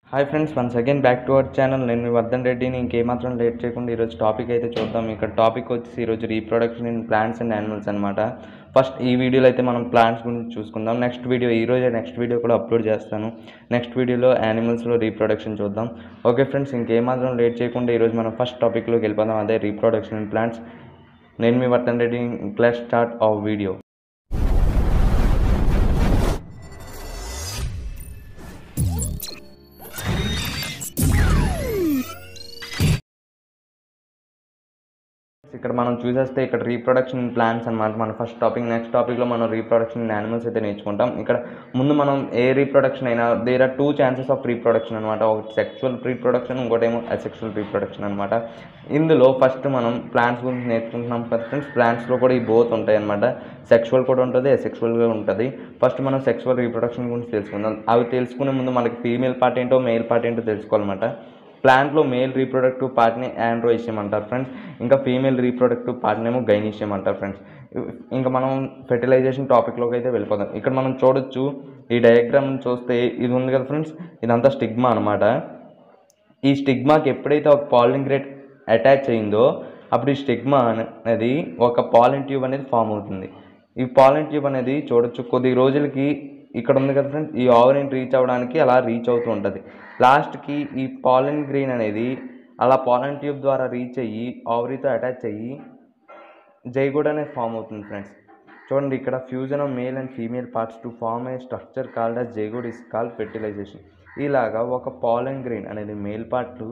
hi friends once again back to our channel నేను మీ వర్ధన్ రెడ్డిని ఇంకేమాత్రం లేట్ చేయకుండా ఈరోజు టాపిక్ అయితే చూద్దాం ఇక్కడ టాపిక్ వచ్చేసి ఈరోజు reproduction in plants and animals అనమాట ఫస్ట్ ఈ వీడియోలో అయితే మనం ప్లాంట్స్ గురించి చూసుకుందాం నెక్స్ట్ వీడియో ఈ రోజే నెక్స్ట్ వీడియో కూడా అప్లోడ్ చేస్తాను నెక్స్ట్ వీడియోలో యానిమల్స్లో రీప్రొడక్షన్ చూద్దాం ఓకే ఫ్రెండ్స్ ఇంకేమాత్రం లేట్ చేయకుండా ఈరోజు మనం ఫస్ట్ టాపిక్లోకి వెళ్ళిపోదాం అదే రీప్రొడక్షన్ ఇన్ ప్లాంట్స్ నేను మీ Vardhan Reddy class start of video ఇక్కడ మనం చూసేస్తే ఇక్కడ రీప్రొడక్షన్ ప్లాన్స్ అనమాట మన ఫస్ట్ టాపిక్ నెక్స్ట్ టాపిక్లో మనం రీప్రొడక్షన్ ఇన్ యానిమల్స్ అయితే నేర్చుకుంటాం ఇక్కడ ముందు మనం ఏ రీప్రొడక్షన్ అయినా there are two chances of reproduction అనమాట ఒకటి సెక్షువల్ రీప్రొడక్షన్ ఇంకోటేమో అసెక్షువల్ రీప్రొడక్షన్ అనమాట ఇందులో ఫస్ట్ మనం ప్లాంట్స్ గురించి నేర్చుకుంటున్నాం కదా ఫ్రెండ్స్ ప్లాంట్స్లో కూడా ఈ బోత్ ఉంటాయి అనమాట సెక్షువల్ కూడా ఉంటుంది అసెక్షువల్గా ఉంటుంది ఫస్ట్ మనం సెక్షువల్ రీప్రొడక్షన్ గురించి తెలుసుకుందాం అవి తెలుసుకునే ముందు మనకి ఫీమేల్ పార్ట్ ఏంటో మేల్ పార్ట్ ఏంటో తెలుసుకోవాలన్నమాట ప్లాంట్లో మేల్ రీప్రొడక్టివ్ పార్ట్ని ఆండ్రోయిషియం అంటారు ఫ్రెండ్స్ ఇంకా ఫీమేల్ రీప్రొడక్టివ్ పార్ట్నేమో గైనీషియం అంటారు ఫ్రెండ్స్ ఇంకా మనం ఫెర్టిలైజేషన్ టాపిక్లోకి అయితే వెళ్ళిపోదాం ఇక్కడ మనం చూడొచ్చు ఈ డయాగ్రామ్ చూస్తే ఇది ఉంది కదా ఫ్రెండ్స్ ఇదంతా స్టిగ్మా అనమాట ఈ స్టిగ్మాకి ఎప్పుడైతే ఒక పాలిన్ గ్రేట్ అటాచ్ అయిందో అప్పుడు ఈ స్టిగ్మా అనేది ఒక పాలిన్ ట్యూబ్ అనేది ఫామ్ అవుతుంది ఈ పాలిన్ ట్యూబ్ అనేది చూడొచ్చు కొద్ది రోజులకి ఇక్కడ ఉంది కదా ఫ్రెండ్స్ ఈ ఆవరిని రీచ్ అవ్వడానికి అలా రీచ్ అవుతూ ఉంటుంది లాస్ట్కి ఈ పాలిన్ గ్రీన్ అనేది అలా పాలిన్ ట్యూబ్ ద్వారా రీచ్ అయ్యి ఆవరీతో అటాచ్ అయ్యి జైగోడ్ అనేది ఫామ్ అవుతుంది ఫ్రెండ్స్ చూడండి ఇక్కడ fusion of male and female parts to form a structure called as zygote is called fertilization ఇలాగా ఒక పాలన్ గ్రీన్ అనేది మేల్ పార్ట్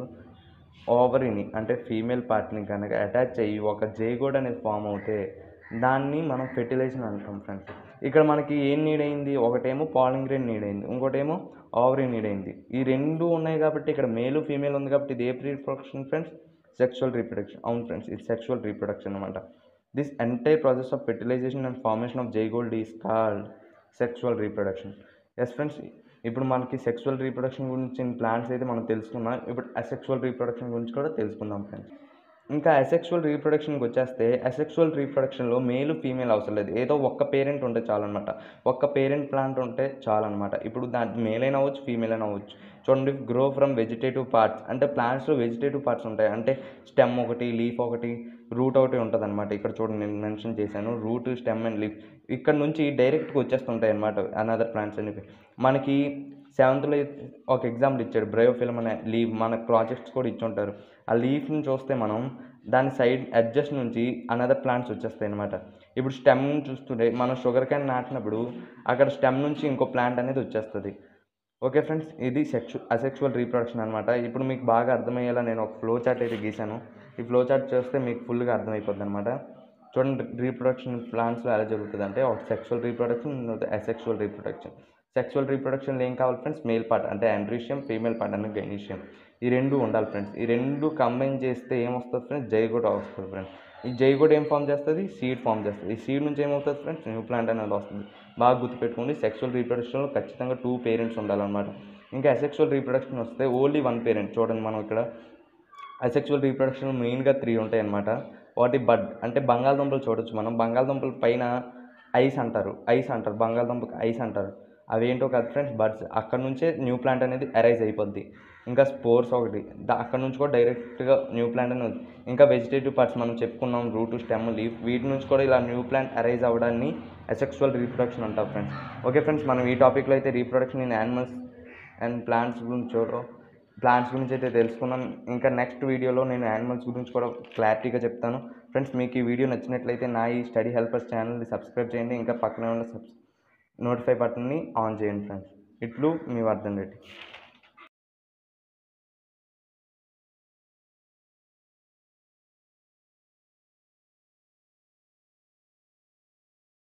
ఓవరీని అంటే ఫీమేల్ పార్ట్ని కనుక అటాచ్ అయ్యి ఒక జైగోడ్ అనేది ఫామ్ అవుతే దాన్ని మనం ఫెర్టిలైజేషన్ అంటాం ఫ్రెండ్స్ ఇక్కడ మనకి ఏం నీడ్ అయింది ఒకటేమో పాలింగ్ గ్రెయిన్ నీడ్ అయింది ఇంకోటేమో ఓవరీ నీడ్ అయింది ఈ రెండు ఉన్నాయి కాబట్టి ఇక్కడ మేలు ఫీమేల్ ఉంది కాబట్టి ఇది ఏ రీప్రొడక్షన్ ఫ్రెండ్స్ సెక్షువల్ రీప్రొడక్షన్ అవును ఫ్రెండ్స్ ఇది సెక్షువల్ రీప్రొడక్షన్ అనమాట this entire process of fertilization and formation of zygote is called sexual reproduction yes friends ఇప్పుడు మనకి సెక్షువల్ రీప్రొడక్షన్ గురించి ప్లాన్స్ అయితే మనం తెలుసుకున్నాం ఇప్పుడు అసెక్షువల్ రీప్రొడక్షన్ గురించి కూడా తెలుసుకుందాం ఫ్రెండ్స్ ఇంకా అసెక్షువల్ రీప్రొడక్షన్కి వచ్చేస్తే అసెక్షువల్ రీప్రొడక్షన్లో మేలు ఫీమేల్ అవసరం లేదు ఏదో ఒక్క పేరెంట్ ఉంటే చాలన్నమాట ఒక్క పేరెంట్ ప్లాంట్ ఉంటే చాలన్నమాట ఇప్పుడు దాని మేల్ అయినా అవ్వచ్చు ఫీమేల్ అయినా అవ్వచ్చు చూడండి గ్రో ఫ్రమ్ వెజిటేటివ్ పార్ట్స్ అంటే ప్లాంట్స్లో వెజిటేటివ్ పార్ట్స్ ఉంటాయి అంటే స్టెమ్ ఒకటి లీఫ్ ఒకటి రూట్ ఒకటి ఉంటుంది అనమాట ఇక్కడ చూడండి నేను మెన్షన్ చేశాను రూట్ స్టెమ్ అండ్ లీఫ్ ఇక్కడ నుంచి డైరెక్ట్గా వచ్చేస్తుంటాయి అనమాట అనదర్ ప్లాంట్స్ అనేవి మనకి సెవెంత్లో ఒక ఎగ్జాంపుల్ ఇచ్చాడు బ్రయోఫిల్మ్ అనే లీవ్ మన ప్రాజెక్ట్స్ కూడా ఇచ్చుంటారు ఆ లీఫ్ని చూస్తే మనం దాని సైడ్ అడ్జస్ట్ నుంచి అనదర్ ప్లాంట్స్ వచ్చేస్తాయి అనమాట ఇప్పుడు స్టెమ్ చూస్తుంటే మనం షుగర్ క్యాన్ నాటినప్పుడు అక్కడ స్టెమ్ నుంచి ఇంకో ప్లాంట్ అనేది వచ్చేస్తుంది ఓకే ఫ్రెండ్స్ ఇది సెక్షు అసెక్షువల్ రీప్రొడక్షన్ అనమాట ఇప్పుడు మీకు బాగా అర్థమయ్యేలా నేను ఒక ఫ్లో చార్ట్ అయితే గీశాను ఈ ఫ్లో చార్ట్ చేస్తే మీకు ఫుల్గా అర్థమైపోద్ది అనమాట చూడండి రీప్రొడక్షన్ ప్లాంట్స్లో ఎలా జరుగుతుంది అంటే ఒక sexual reproduction asexual reproduction sexual రీప్రొడక్షన్లో ఏం కావాలి ఫ్రెండ్స్ మేల్ పార్ట్ అంటే ఆండ్రీషియం ఫీమేల్ పార్ట్ అంటే గైనీషియం ఈ రెండు ఉండాలి ఫ్రెండ్స్ ఈ రెండు కంబైన్ చేస్తే ఏమొస్తుంది ఫ్రెండ్స్ జైగోడ్ వస్తుంది ఫ్రెండ్స్ ఈ జైగోడ్ ఏం ఫామ్ చేస్తుంది సీడ్ ఫామ్ చేస్తుంది ఈ సీడ్ నుంచి ఏమవుతుంది ఫ్రెండ్స్ న్యూ ప్లాంట్ అనేది వస్తుంది బాగా గుర్తుపెట్టుకోండి సెక్షువల్ రీప్రొడక్షన్లో ఖచ్చితంగా టూ పేరెంట్స్ ఉండాలన్నమాట ఇంకా అసెక్షువల్ రీప్రొడక్షన్ వస్తే ఓన్లీ వన్ పేరెంట్ చూడండి మనం ఇక్కడ అసెక్షువల్ రీప్రొడక్షన్ మెయిన్గా త్రీ ఉంటాయి అన్నమాట వాటి బడ్ అంటే బంగాళదుంపలు చూడొచ్చు మనం బంగాళదుంపల పైన ఐస్ అంటారు ఐస్ అంటారు బంగాళదుంపకి ఐస్ అంటారు అవేంటో కాదు ఫ్రెండ్స్ బడ్స్ అక్కడ నుంచే న్యూ ప్లాంట్ అనేది అరైజ్ అయిపోద్ది ఇంకా స్పోర్స్ ఒకటి దా- అక్కడ నుంచి కూడా డైరెక్ట్గా న్యూ ప్లాంట్ అనేది ఇంకా వెజిటేటివ్ పార్ట్స్ మనం చెప్పుకున్నాం రూట్ స్టెమ్ లీఫ్ వీటి నుంచి కూడా ఇలా న్యూ ప్లాంట్ అరైజ్ అవ్వడాన్ని అసెక్షువల్ రీప్రొడక్షన్ అంటారు ఫ్రెండ్స్ ఓకే ఫ్రెండ్స్ మనం ఈ టాపిక్లో అయితే reproduction in animals and plants గురించి చూడడం ప్లాంట్స్ గురించి అయితే తెలుసుకున్నాం ఇంకా నెక్స్ట్ వీడియోలో నేను యానిమల్స్ గురించి కూడా క్లారిటీగా చెప్తాను ఫ్రెండ్స్ మీకు ఈ వీడియో నచ్చినట్లయితే నా ఈ స్టడీ హెల్పర్స్ ఛానల్ని సబ్స్క్రైబ్ చేయండి ఇంకా పక్కనే ఉన్న సబ్స్ నోటిఫై బటన్ని ఆన్ చేయండి ఫ్రెండ్స్ ఇట్లు మీ వర్ధన్ రెడ్డి